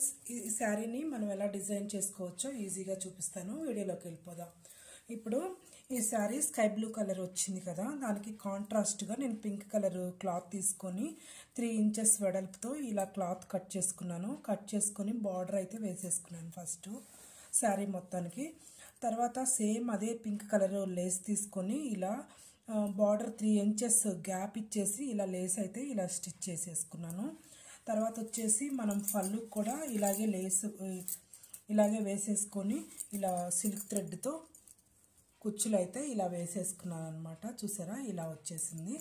ఈ శారీని మనం ఎలా డిజైన్ చేసుకోవచ్చో ఈజీగా చూపిస్తాను వీడియోలోకి వెళ్ళిపోదాం ఇప్పుడు ఈ శారీ స్కై బ్లూ కలర్ వచ్చింది కదా దానికి కాంట్రాస్ట్గా నేను పింక్ కలర్ క్లాత్ తీసుకొని త్రీ ఇంచెస్ వెడల్పుతో ఇలా క్లాత్ కట్ చేసుకున్నాను కట్ చేసుకొని బార్డర్ అయితే వేసేసుకున్నాను ఫస్ట్ శారీ మొత్తానికి తర్వాత సేమ్ అదే పింక్ కలర్ లేస్ తీసుకొని ఇలా బార్డర్ త్రీ ఇంచెస్ గ్యాప్ ఇచ్చేసి ఇలా లేస్ అయితే ఇలా స్టిచ్ చేసేసుకున్నాను తర్వాత వచ్చేసి మనం పళ్ళు కూడా ఇలాగే లేస్ ఇలాగే వేసేసుకొని ఇలా సిల్క్ థ్రెడ్తో కుచ్చులు అయితే ఇలా వేసేసుకున్నాను అనమాట చూసారా ఇలా వచ్చేసింది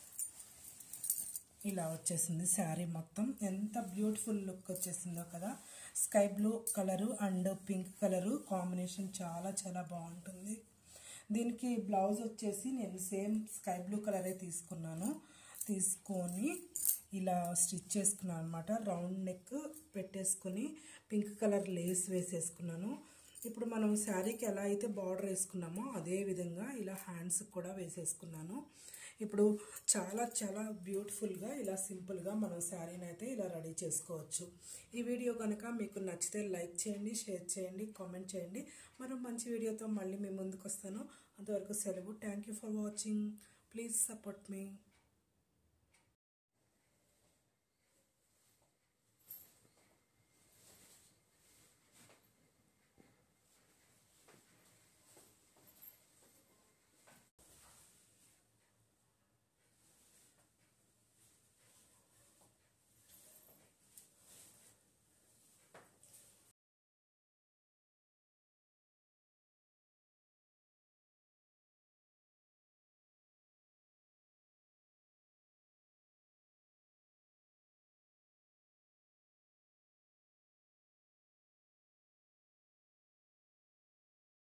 ఇలా వచ్చేసింది శారీ మొత్తం ఎంత బ్యూటిఫుల్ లుక్ వచ్చేసిందో కదా sky blue colour and pink colour combination చాలా చాలా బాగుంటుంది దీనికి బ్లౌజ్ వచ్చేసి నేను సేమ్ స్కై బ్లూ కలరే తీసుకున్నాను తీసుకొని ఇలా స్టిచ్ చేసుకున్నాను అనమాట రౌండ్ నెక్ పెట్టేసుకొని పింక్ కలర్ లేస్ వేసేసుకున్నాను ఇప్పుడు మనం శారీకి ఎలా అయితే బార్డర్ వేసుకున్నామో అదే విధంగా ఇలా హ్యాండ్స్ కూడా వేసేసుకున్నాను ఇప్పుడు చాలా చాలా బ్యూటిఫుల్గా ఇలా సింపుల్గా మనం శారీని అయితే ఇలా రెడీ చేసుకోవచ్చు ఈ వీడియో కనుక మీకు నచ్చితే లైక్ చేయండి షేర్ చేయండి కామెంట్ చేయండి మరో మంచి వీడియోతో మళ్ళీ మీ ముందుకు వస్తాను అంతవరకు సెలవు thank you for watching please support me